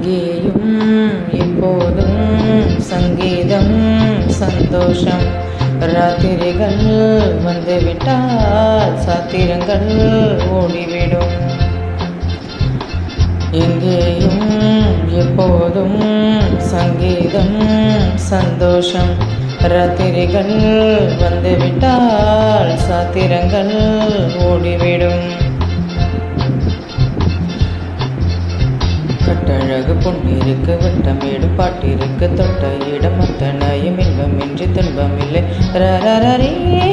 எங்கேயும் எப்போதும் சங்கீதம் சந்தோஷம் ராத்திரிகள் வந்துவிட்டால் சாத்திரங்கள் ஓடிவிடும் எங்கேயும் எப்போதும் சங்கீதம் சந்தோஷம் ராத்திரிகள் வந்துவிட்டால் சாத்திரங்கள் ஓடிவிடும் கட்டழகு பொன்னிருக்கு வட்டமேடு பாட்டிருக்கு தொட்ட இடம் அத்தனையும் இன்பமின்றி துன்பமில்லை ரரரரே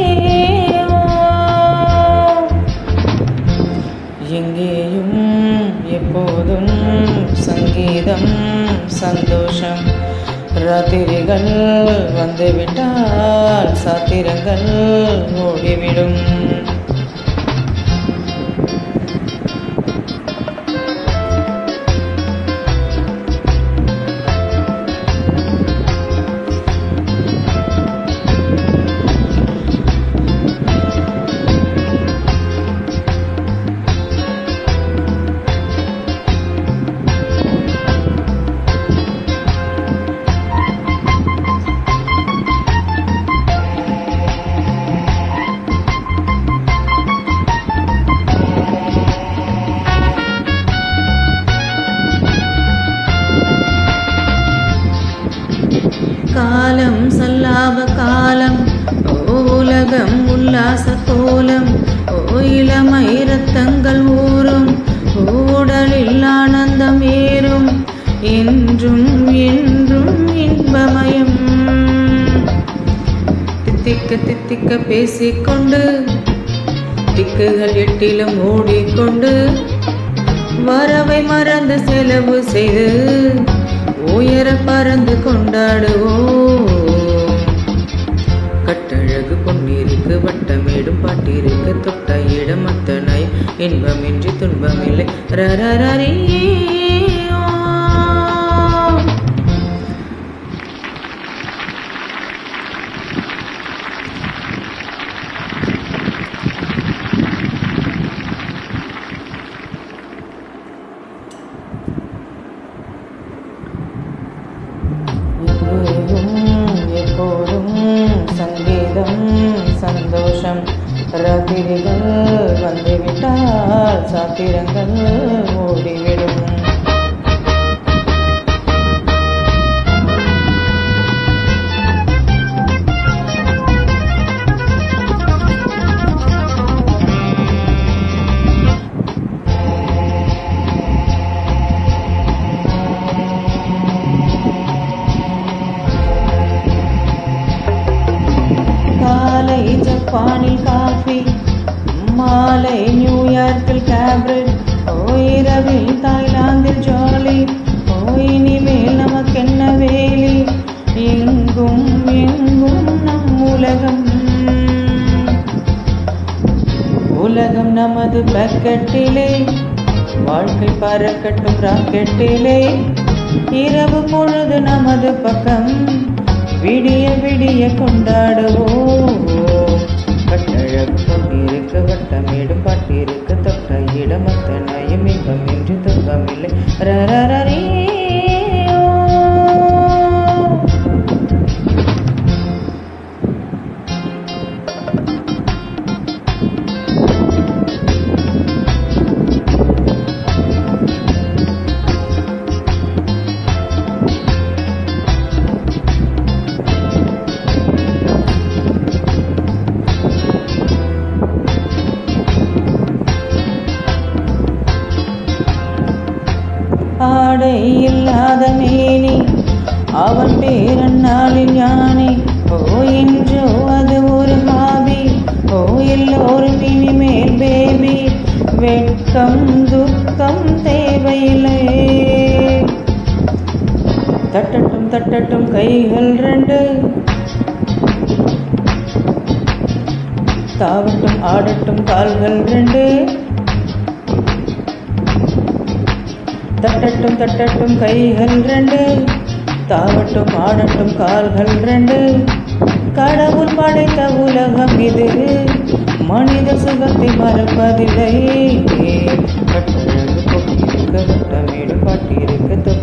எங்கேயும் எப்போதும் சங்கீதம் சந்தோஷம் ராத்திரிகள் வந்துவிட்டால் சாத்திரங்கள் ஓடிவிடும் காலம் சல்லாப காலம் ஓ உலகம் உல்லாச கோலம் ஓ இளமை ரத்தங்கள் ஊறும் ஊடலில் ஆனந்தம் ஏறும் என்றும் என்றும் இன்பமயம் தித்திக்க தித்திக்க பேசிக்கொண்டு திக்குகள் எட்டிலும் ஓடிக்கொண்டு வரவை மறந்து செலவு செய்து உயர பறந்து கொண்டாடுவோம் கட்டழகு பொன்னிருக்கு வட்டமேடும் பாட்டிருக்கு தொட்ட இடம் அத்தனை இன்பமின்றி துன்பமில்லை ரரரரே எங்கேயும் எப்போதும் சங்கீதம் சந்தோஷம் ராத்திரிகள் வந்துவிட்டால் சாத்திரங்கள் ஓடிவிடும் காலை ஜப்பானில் காஃபி மாலை நியூயார்க்கில் கேப்ரிட் ஓ இரவில் தாய்லாந்தில் ஜாலி ஓ இனிமேல் நமக்கென்ன வேலி எங்கும் எங்கும் நம் உலகம் உலகம் நமது பக்கெட்டிலே வாழ்க்கை பறக்கட்டும் ராக்கெட்டிலே இரவு பொழுது நமது பக்கம் விடிய விடிய கொண்டாடுவோம் கட்டழகு கொண்டிருக்க வட்டமேடு பாட்டிருக்க தொட்ட இடம் அத்தனையும் இன்பம் என்று துன்பமில்லை ரரரரே ஆடை இல்லாத மேனி அவன் பேரன்னாளில் ஞானி ஓ இன்றோ அது ஒரு ஹாபி ஓ எல்லோரும் இனிமேல் பேபி வெட்கம் துக்கம் தேவையில்லை தட்டட்டும் தட்டட்டும் கைகள் ரெண்டு தாவட்டும் ஆடட்டும் கால்கள் ரெண்டு தட்டட்டும் தட்டட்டும் கைகள் ரெண்டு தாவட்டும் ஆடட்டும் கால்கள் ரெண்டு கடவுள் படைத்த உலகம் இது மனித சுகத்தை மறப்பதில்லை கட்டழகு கொட்டியிருக்க வட்டமேடு பாட்டியிருக்க தொட்டு